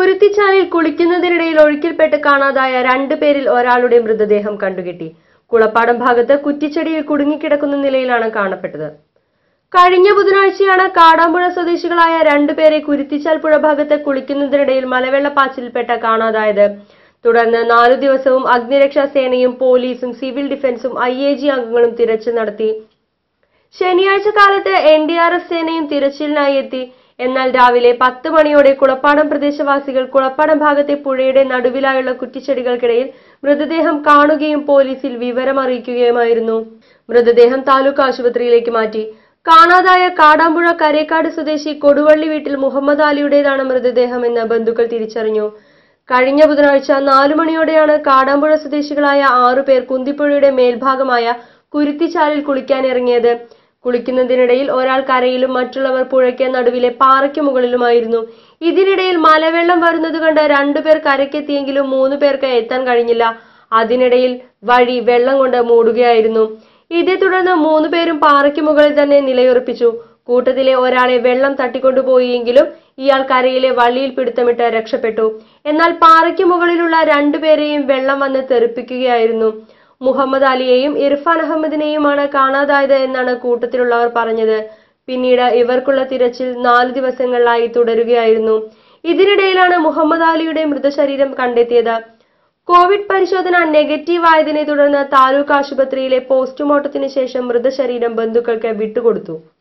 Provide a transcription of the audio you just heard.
കുരുത്തിച്ചാലിൽ കുളിക്കുന്നതിനിടയിൽ ഒഴുക്കിൽപ്പെട്ട് കാണാതായ രണ്ടു പേരിൽ ഒരാളുടെ മൃതദേഹം കണ്ടുകിട്ടി കുളപ്പാടം ഭാഗത്ത് കുറ്റിച്ചെടിയിൽ കുടുങ്ങിക്കിടക്കുന്ന നിലയിലാണ് കാണപ്പെട്ടത് കഴിഞ്ഞ ബുധനാഴ്ചയാണ് കാടാമ്പുഴ സ്വദേശികളായ രണ്ടുപേരെ കുരുത്തിച്ചാൽ പുഴ ഭാഗത്ത് കുളിക്കുന്നതിനിടയിൽ മലവെള്ളപ്പാച്ചിൽപ്പെട്ട കാണാതായത് തുടർന്ന് നാലു ദിവസവും അഗ്നിരക്ഷാ സേനയും പോലീസും സിവിൽ ഡിഫൻസും ഐ എ ജി അംഗങ്ങളും തിരച്ചിൽ നടത്തി ശനിയാഴ്ച കാലത്ത് എൻ ഡി ആർ എഫ് സേനയും തിരച്ചിലിനായി എത്തി എന്നാൽ രാവിലെ പത്ത് മണിയോടെ കുളപ്പാടം പ്രദേശവാസികൾ കുളപ്പാടം ഭാഗത്തെ പുഴയുടെ നടുവിലായുള്ള കുറ്റിച്ചെടികൾക്കിടയിൽ മൃതദേഹം കാണുകയും പോലീസിൽ വിവരം അറിയിക്കുകയുമായിരുന്നു മൃതദേഹം താലൂക്ക് ആശുപത്രിയിലേക്ക് മാറ്റി കാണാതായ കാടാമ്പുഴ കരേക്കാട് സ്വദേശി കൊടുവള്ളി വീട്ടിൽ മുഹമ്മദ് അലിയുടേതാണ് മൃതദേഹം എന്ന് ബന്ധുക്കൾ തിരിച്ചറിഞ്ഞു കഴിഞ്ഞ ബുധനാഴ്ച നാലു മണിയോടെയാണ് കാടാമ്പുഴ സ്വദേശികളായ ആറുപേർ കുന്തിപ്പുഴയുടെ മേൽഭാഗമായ കുരുത്തിച്ചാലിൽ കുളിക്കാനിറങ്ങിയത് കുളിക്കുന്നതിനിടയിൽ ഒരാൾ കരയിലും മറ്റുള്ളവർ പുഴയ്ക്ക് നടുവിലെ പാറയ്ക്ക് മുകളിലുമായിരുന്നു ഇതിനിടയിൽ മലവെള്ളം വരുന്നത് കണ്ട് രണ്ടുപേർ കരയ്ക്കെത്തിയെങ്കിലും മൂന്ന് പേർക്ക് എത്താൻ കഴിഞ്ഞില്ല അതിനിടയിൽ വഴി വെള്ളം കൊണ്ട് മൂടുകയായിരുന്നു ഇതേ തുടർന്ന് മൂന്ന് പേരും പാറയ്ക്ക് മുകളിൽ തന്നെ നിലയുറപ്പിച്ചു കൂട്ടത്തിലെ ഒരാളെ വെള്ളം തട്ടിക്കൊണ്ടുപോയെങ്കിലും ഇയാൾ കരയിലെ വള്ളിയിൽ പിടുത്തമിട്ട് രക്ഷപ്പെട്ടു എന്നാൽ പാറയ്ക്ക് മുകളിലുള്ള രണ്ടുപേരെയും വെള്ളം വന്ന് തെറിപ്പിക്കുകയായിരുന്നു മുഹമ്മദ് അലിയെയും ഇർഫാൻ അഹമ്മദിനെയുമാണ് കാണാതായത് എന്നാണ് കൂട്ടത്തിലുള്ളവർ പറഞ്ഞത് പിന്നീട് ഇവർക്കുള്ള തിരച്ചിൽ നാല് ദിവസങ്ങളിലായി തുടരുകയായിരുന്നു ഇതിനിടയിലാണ് മുഹമ്മദ് അലിയുടെ മൃതശരീരം കണ്ടെത്തിയത് കോവിഡ് പരിശോധന നെഗറ്റീവ് ആയതിനെ തുടർന്ന് താലൂക്ക് ആശുപത്രിയിലെ പോസ്റ്റ്മോർട്ടത്തിന് ശേഷം മൃതശരീരം ബന്ധുക്കൾക്ക് വിട്ടുകൊടുത്തു